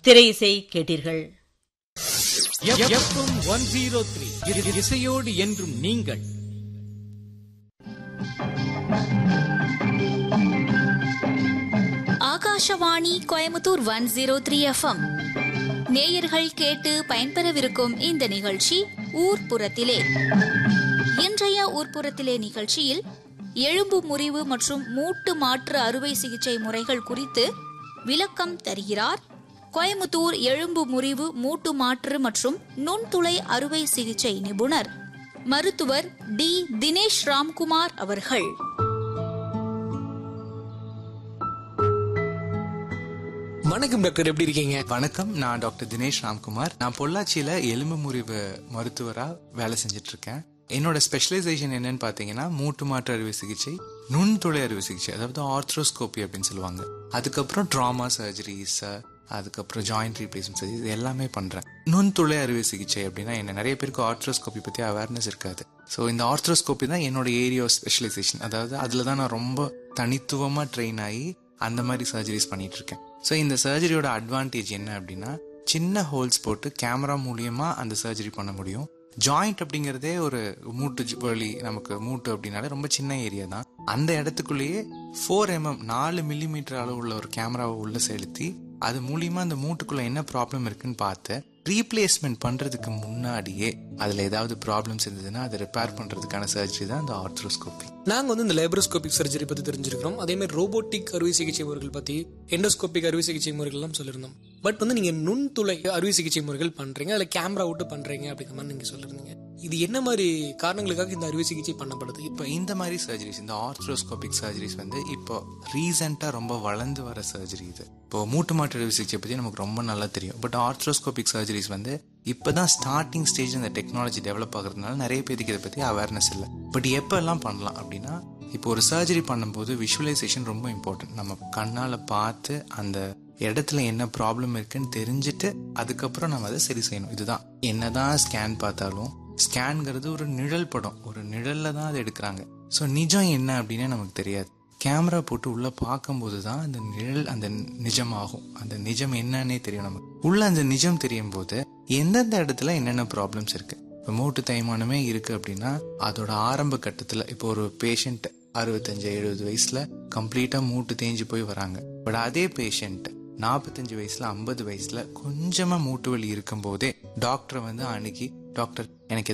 திரை இசை கேட்டீர்கள் எஃப்எம் ஒன் ஜீரோ த்ரீ இசையோடு என்றும் நீங்கள் Akashvani Coimbatore one zero three FM நேயர்கள் கேட்டு பயன்பெறவிருக்கும் இந்த நிகழ்ச்சி ஊர்ப்புறத்திலே இன்றைய ஊர்ப்புறத்திலே நிகழ்ச்சியில் எலும்பு முறிவு மற்றும் மூட்டு மாற்று அறுவை சிகிச்சை முறைகள் குறித்து விளக்கம் தருகிறார் கோயமுத்தூர் எலும்பு முறிவு மூட்டு மாற்று மற்றும் நுண்துளை அறுவை சிகிச்சை நிபுணர் மருத்துவர் டி தினேஷ் ராம்குமார் அவர்கள் வணக்கம் டாக்டர் எப்படி இருக்கீங்க வணக்கம் நான் டாக்டர் தினேஷ் ராம்குமார் நான் பொள்ளாச்சியில எலும்பு முறிவு மருத்துவரா வேலை செஞ்சுட்டு இருக்கேன் என்னோட ஸ்பெஷலைசேஷன் என்னன்னு பாத்தீங்கன்னா மூட்டு மாற்று அறுவை சிகிச்சை நுண்துளை அறுவை சிகிச்சை அதாவது ஆர்த்ரோஸ்கோபி அப்படின்னு சொல்லுவாங்க அதுக்கப்புறம் ட்ராமா சர்ஜரிஸ் அதுக்கப்புறம் ஜாயிண்ட் ரீப்ளேஸ்மெண்ட் சர்ஜரி இது எல்லாமே பண்றேன் நுண்துளை அறுவை சிகிச்சை அப்படின்னா என்ன நிறைய பேருக்கு ஆர்த்ரோஸ்கோபி பத்தி அவேர்னஸ் இருக்காது ஸோ இந்த ஆர்த்ரோஸ்கோபி தான் என்னோட ஏரியா ஸ்பெஷலைசேஷன் அதாவது அதில் தான் நான் ரொம்ப தனித்துவமாக ட்ரெயின் ஆகி அந்த மாதிரி சர்ஜரிஸ் பண்ணிட்டு இருக்கேன் ஸோ இந்த சர்ஜரியோட அட்வான்டேஜ் என்ன அப்படின்னா சின்ன ஹோல்ஸ் போட்டு கேமரா மூலியமா அந்த சர்ஜரி பண்ண முடியும் ஜாயிண்ட் அப்படிங்கிறதே ஒரு மூட்டு ஜ- வலி நமக்கு மூட்டு அப்படின்னாலே ரொம்ப சின்ன ஏரியா தான் அந்த இடத்துக்குள்ளேயே ஃபோர் எம்எம் நாலு மில்லிமீட்டர் அளவு உள்ள ஒரு கேமராவை உள்ள செலுத்தி அது மூலியமா அந்த மூட்டுக்குள்ள என்ன ப்ராப்ளம் இருக்குன்னு பார்த்து ரீப்ளேஸ்மெண்ட் பண்றதுக்கு முன்னாடியே அதுல ஏதாவது ப்ராப்ளம்ஸ் இருந்ததுன்னா அதை ரிப்பேர் பண்றதுக்கான சர்ஜரி தான் இந்த ஆர்த்ரோஸ்கோபி நாங்க வந்து இந்த லேப்ரோஸ்கோபிக் சர்ஜரி பத்தி தெரிஞ்சிருக்கிறோம் அதே மாதிரி ரோபோட்டிக் அறுவை சிகிச்சை முறைகள் பத்தி எண்டோஸ்கோபிக் அறுவை சிகிச்சை முறைகள் எல்லாம் சொல்லியிருந்தோம் பட் வந்து நீங்க நுண்துளை அறுவை சிகிச்சை முறைகள் பண்றீங்க அதுல கேமரா விட்டு பண்றீங்க அப்படிங்கிற மாதிரி நீங்க சொல்லிருந்தீங்க இது என்ன மாதிரி காரணங்களுக்காக இந்த அறுவை சிகிச்சை பண்ணப்படுது இப்போ இந்த மாதிரி சர்ஜரிஸ் இந்த ஆர்த்ரோஸ்கோபிக் சர்ஜரிஸ் வந்து இப்போ ரீசெண்டாக ரொம்ப வளர்ந்து வர சர்ஜரி இது இப்போ மூட்டு மாற்று அறுவை சிகிச்சை பற்றி நமக்கு ரொம்ப நல்லா தெரியும் பட் ஆர்த்ரோஸ்கோபிக் சர்ஜரிஸ் வந்து இப்போதான் ஸ்டார்டிங் ஸ்டேஜ் இந்த டெக்னாலஜி டெவலப் ஆகுறதுனால நிறைய பேருக்கு இதை பற்றி அவேர்னஸ் இல்லை பட் எப்போ எல்லாம் பண்ணலாம் அப்படின்னா இப்போ ஒரு சர்ஜரி பண்ணும்போது விஷுவலைசேஷன் ரொம்ப இம்பார்ட்டன்ட் நம்ம கண்ணால் பார்த்து அந்த இடத்துல என்ன ப்ராப்ளம் இருக்குன்னு தெரிஞ்சுட்டு அதுக்கப்புறம் நம்ம அதை சரி செய்யணும் இதுதான் என்னதான் ஸ்கேன் பார்த்தாலும் ஸ்கேன்ங்கிறது ஒரு நிழல் படம் ஒரு நிழல்ல தான் அதை எடுக்கிறாங்க ஸோ நிஜம் என்ன அப்படின்னு நமக்கு தெரியாது கேமரா போட்டு உள்ள பார்க்கும்போது தான் அந்த நிழல் அந்த நிஜமாகும் அந்த நிஜம் என்னன்னே தெரியும் நமக்கு உள்ள அந்த நிஜம் தெரியும் போது எந்தெந்த இடத்துல என்னென்ன ப்ராப்ளம்ஸ் இருக்கு இப்போ மூட்டு தேய்மானமே இருக்கு அப்படின்னா அதோட ஆரம்ப கட்டத்தில் இப்போ ஒரு பேஷண்ட் அறுபத்தஞ்சு எழுபது வயசுல கம்ப்ளீட்டா மூட்டு தேஞ்சு போய் வராங்க பட் அதே பேஷண்ட் நாற்பத்தஞ்சு வயசுல ஐம்பது வயசுல கொஞ்சமா மூட்டு வலி இருக்கும் போதே டாக்டரை வந்து அணுகி டாக்டர் எனக்கு